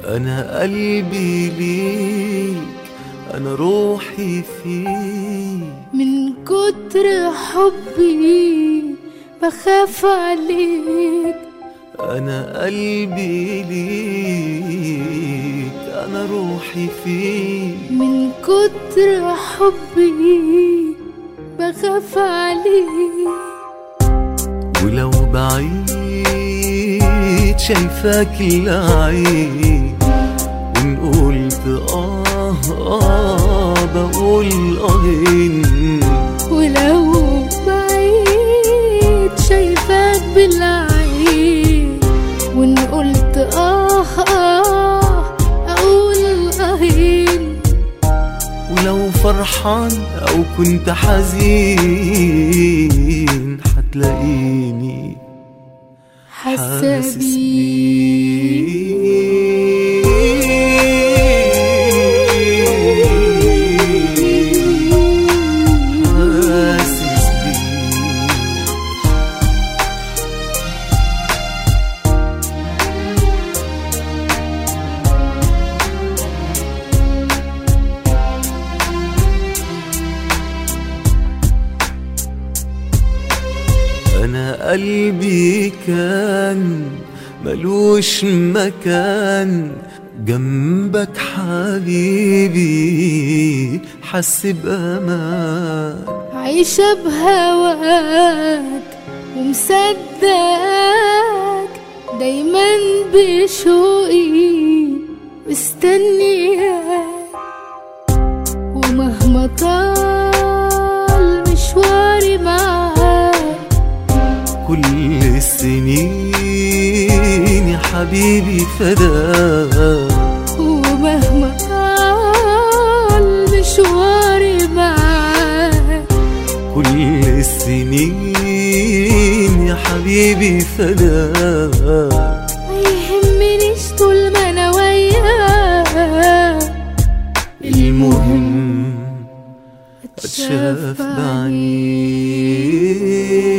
أنا قلبي ليك أنا روحي فيك من كتر حبي بخاف عليك أنا قلبي ليك أنا روحي فيك من كتر حبي بخاف عليك ولو بعيد شايفاك العين وإن قلت آه آه بقول آهين ولو بعيد شايفاك بالعين وان قلت آه آه أقول آهين ولو فرحان أو كنت حزين حتلاقيني حاسة حاسس بيك حاسس بيك أنا قلبي كان ملوش مكان جنبك حبيبي حس بأمان عايشة بهواك ومصدقك دايما بشوقي مستنياك ومهما طال مشواري معاك كل السنين يا حبيبي فداك ومهما طال مشواري معاك كل السنين يا حبيبي فداك ما يهمنيش طول ما انا وياك المهم اتشاف بعينيك